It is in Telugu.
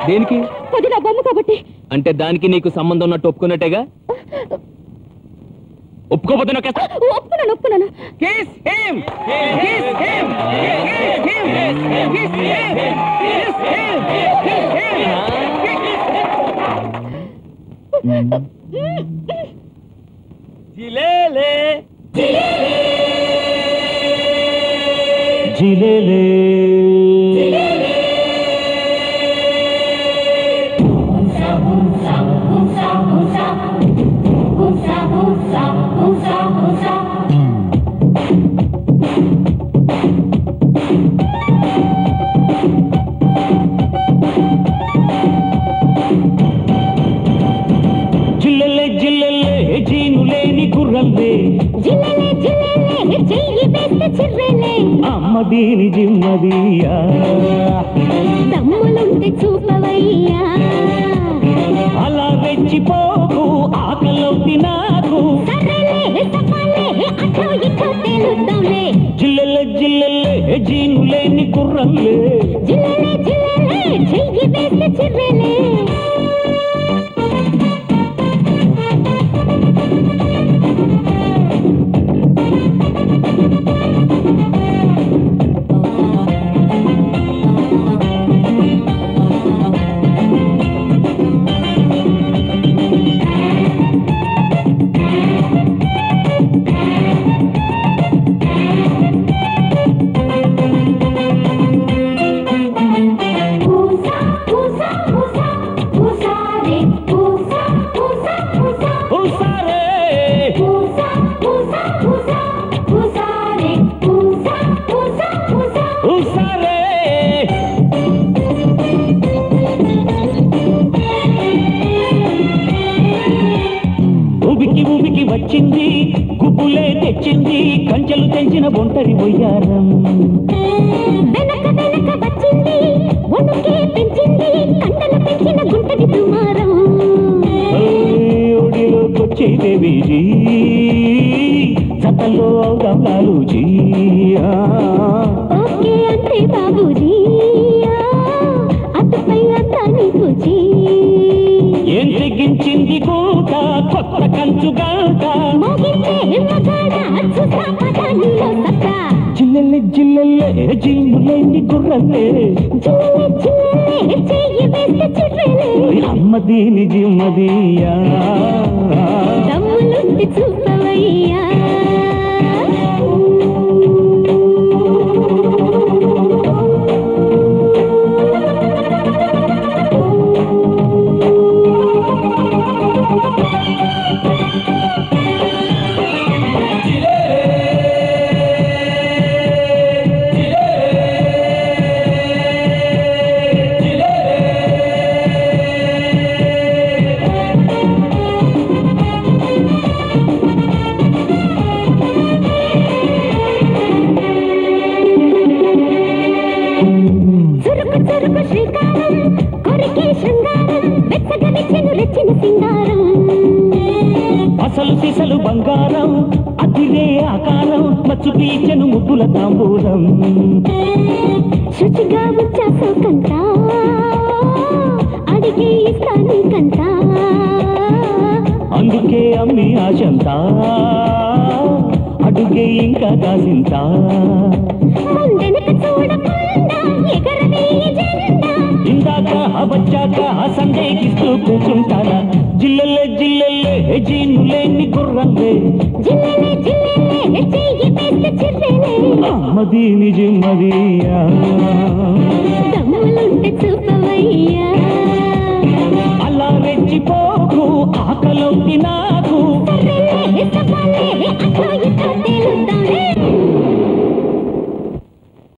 దేనికి అది నా బొమ్మ కాబట్టి అంటే దానికి నీకు సంబంధం ఉన్నట్టు ఒప్పుకున్నట్టేగా ఒప్పుకోపోతే నొక్కేస్తా ఒప్పుకున్నాను ఒప్పుకున్నాను Kiss him! Kiss him! Kiss him! Kiss him! Kiss him! Kiss him! జిలేలే జిలేలే జిల్లెలే జిల్లెలే జీను లేని గుర్రల్లే జిల్లెలే జిల్లెలే చెయ్యి వేస్తే చిర్రెలే అమ్మ దీని జిమ్మదియా దమ్ములుంటే చూపవయ్యా అలా రెచ్చిపోకు ఆకలవుతి నాకు సరేలే సఫాలే అటో ఇటో తేలుద్దాంలే జిల్లెలే జిల్లెలే జీను లేని గుర్రల్లే జిల్లెలే జిల్లెలే చెయ్యి వేస్తే చిర్రెలే పూసా పూసా పూసా పూసా రే పూసా పూసా పూసా హుసారే పూసా పూసా పూసా పూసా రే పూసా పూసా పూసా హుసారే ఉబికి ఉబికి వచ్చింది గుబులే తెచ్చింది కంచెలు తెంచిన ఒంటరి బొయ్యారం వెనక వెనక వచ్చింది ఒడుకే పెంచింది కండలు పెంచిన గుంటడి దుమారం ఒడిలోకొచ్చే దేవీజీ జతల్లో అవుదాం లాలూజీ ఆ. ఓకే అంటే బాబూజీ అటుపై అంతా నీకు జీ ఏం తెగించింది కూత కొత్త కంచు గాట మోగించే మగాడ చూసా పదా నీలో సత్తా జిల్లెల్లె జిల్లెల్లె జీములేని గుర్రల్లే జిల్లెలే జిల్లెలే చెయ్యి వేస్తే చిర్రెలే అమ్మ దీని జిమ్మదియా దమ్ములుంటి చూపవయ్యా చురుకు చురుకు శ్రీకారం కొరికే శృంగారం వెచ్చగనిచ్చెను రెచ్చిన సింగారం అసలు సిసలు బంగారం అతిరే ఆకారం మచ్చు పీచెను ముద్దుల తాంబూలం శుచిగా వచ్చా సోకంత అడిగే ఇస్తాను కంత అందుకే అమ్మి ఆశంతా అడుగే ఇంకా కాసింతా ముందెనక చూడకుండా ఎగరవే జెండా ఇందాక వచ్చాక సందేహిస్తూ కూర్చుంటానా జిల్లెల్లే జిల్లెల్లే జీనులేని గుర్రంలే జిల్లెలే జిల్లెలే చెయ్యి వేస్తే చిర్రెలే అమ్మ దీని జిమ్మదియా దమ్ములుంటే చూపవయ్యా అలా రెచ్చిపోకు ఆకలవుతి నాకు